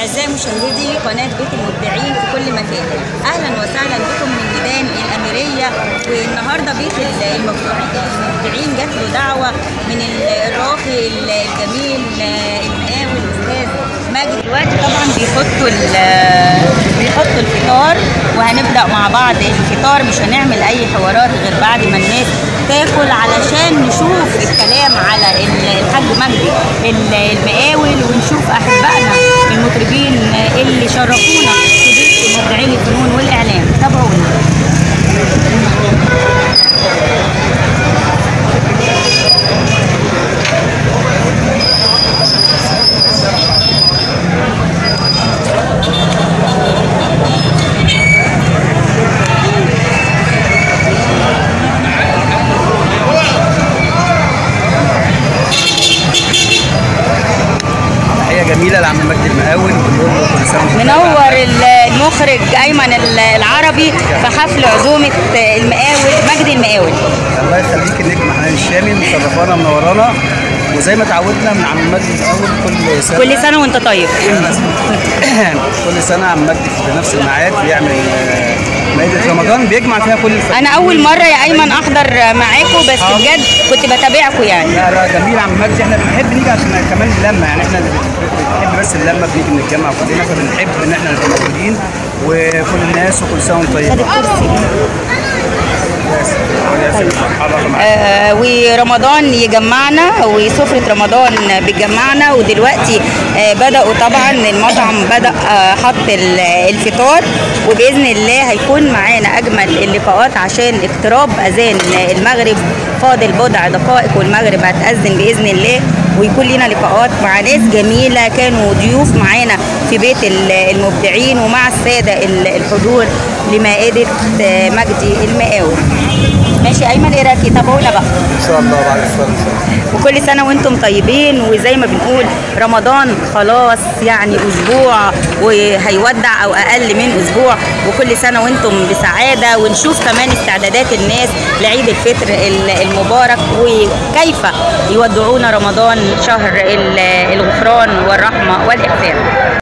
أعزائي مشاهدي قناة بيت المبدعين في كل مكان أهلا وسهلا بكم من ميدان الأميرية والنهاردة بيت المبدعين جات له دعوة من الراقي الجميل المقاول الأستاذ ماجد دلوقتي طبعا بيحطوا بيحطوا الفطار وهنبدأ مع بعض الفطار مش هنعمل أي حوارات غير بعد ما الناس تاكل علشان نشوف الكلام على الحاج مجدي المقاول ونشوف احبائنا المطربين اللي شرفونا في بيت مبدعين الفنون والاعلام تابعونا تحيه جميله لعم مجدي المقاول بنقول له كل سنه وانت منور المخرج ايمن العربي في حفل عزومه المقاول مجدي المقاول الله يخليك النجم حنان الشامي مشرفانا منورانا وزي ما تعودنا من عم مجدي المقاول كل سنه كل سنه وانت طيب كل سنه عم مجدي في نفس الميعاد بيعمل آه، مائده رمضان بيجمع فيها كل الفنانين انا اول مره يا ايمن احضر معاكم بس بجد كنت بتابعكم يعني لا لا جميل عم مجدي احنا بنحب نيجي عشان كمان اللمه يعني احنا اللي بنحب بس اللمه بنيجي نتجمع كلنا فبنحب ان احنا نبقى موجودين وكل الناس وكل سنه وانتم طيبين بس مرحبا معاك. آه، ورمضان يجمعنا وسفرة رمضان بتجمعنا ودلوقتي آه، بدأوا طبعا المطعم بدأ آه، حط ال- الفطار وبإذن الله هيكون معانا أجمل اللقاءات عشان اقتراب أذان المغرب فاضل بضع دقائق والمغرب هتأذن بإذن الله ويكون لنا لقاءات مع ناس جميلة كانوا ضيوف معانا في بيت ال- المبدعين ومع السادة ال- الحضور لمائدة آه، مجدي المقاول ماشي ايمن ايه رايك تابعونا بقى ان شاء الله بعد الصلاه ان شاء الله وكل سنه وانتم طيبين وزي ما بنقول رمضان خلاص يعني اسبوع وهيودع او اقل من اسبوع وكل سنه وانتم بسعاده ونشوف كمان استعدادات الناس لعيد الفطر ال- المبارك وكيف يودعون رمضان شهر ال- الغفران والرحمه والاحسان